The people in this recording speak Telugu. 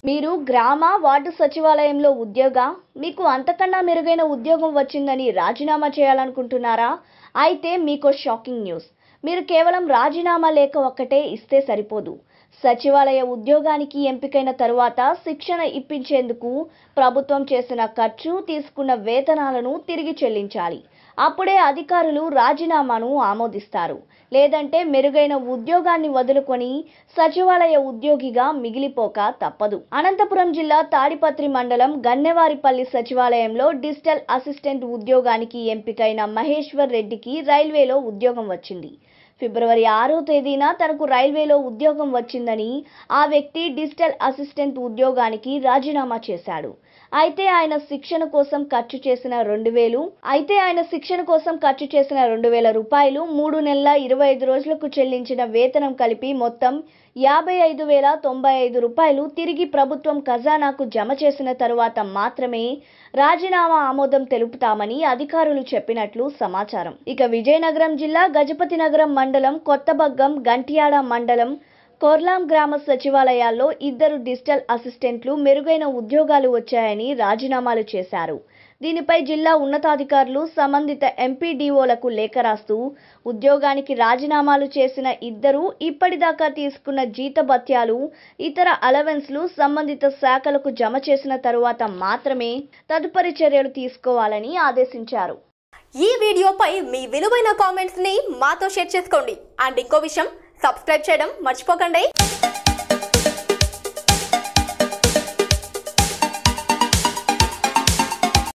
మీరు గ్రామ వార్డు సచివాలయంలో ఉద్యోగ మీకు అంతకన్నా మెరుగైన ఉద్యోగం వచ్చిందని రాజీనామా చేయాలనుకుంటున్నారా అయితే మీకో షాకింగ్ న్యూస్ మీరు కేవలం రాజీనామా లేఖ ఒక్కటే ఇస్తే సరిపోదు సచివాలయ ఉద్యోగానికి ఎంపికైన తరువాత శిక్షణ ఇప్పించేందుకు ప్రభుత్వం చేసిన ఖర్చు తీసుకున్న వేతనాలను తిరిగి చెల్లించాలి అప్పుడే అధికారులు రాజీనామాను ఆమోదిస్తారు లేదంటే మెరుగైన ఉద్యోగాన్ని వదులుకొని సచివాలయ ఉద్యోగిగా మిగిలిపోక తప్పదు అనంతపురం జిల్లా తాడిపత్రి మండలం గన్నెవారిపల్లి సచివాలయంలో డిజిటల్ అసిస్టెంట్ ఉద్యోగానికి ఎంపికైన మహేశ్వర్ రెడ్డికి రైల్వేలో ఉద్యోగం వచ్చింది ఫిబ్రవరి ఆరో తేదీన తనకు రైల్వేలో ఉద్యోగం వచ్చిందని ఆ వ్యక్తి డిజిటల్ అసిస్టెంట్ ఉద్యోగానికి రాజీనామా చేశాడు అయితే ఆయన శిక్షణ కోసం ఖర్చు చేసిన రెండు వేలు అయితే ఆయన శిక్షణ కోసం ఖర్చు చేసిన రెండు వేల రూపాయలు మూడు నెలల ఇరవై ఐదు రోజులకు చెల్లించిన వేతనం కలిపి మొత్తం యాభై ఐదు వేల తొంభై ఐదు రూపాయలు తిరిగి ప్రభుత్వం ఖజానాకు జమ చేసిన తరువాత మాత్రమే రాజీనామా ఆమోదం తెలుపుతామని అధికారులు చెప్పినట్లు సమాచారం ఇక విజయనగరం జిల్లా గజపతి నగరం మండలం కొత్తబగ్గం గంట్యాడ మండలం కొర్లాం గ్రామ సచివాలయాల్లో ఇద్దరు డిజిటల్ అసిస్టెంట్లు మెరుగైన ఉద్యోగాలు వచ్చాయని రాజీనామాలు చేశారు దీనిపై జిల్లా ఉన్నతాధికారులు సంబంధిత ఎంపీడీఓలకు లేఖ రాస్తూ ఉద్యోగానికి రాజీనామాలు చేసిన ఇద్దరు ఇప్పటిదాకా తీసుకున్న జీతభత్యాలు ఇతర అలవెన్స్లు సంబంధిత శాఖలకు జమ చేసిన తరువాత మాత్రమే తదుపరి చర్యలు తీసుకోవాలని ఆదేశించారు ఈ వీడియోపై మీ విలువైన కామెంట్స్ ని మాతో షేర్ చేసుకోండి అండ్ ఇంకో విషయం సబ్స్క్రైబ్ చేయడం మర్చిపోకండి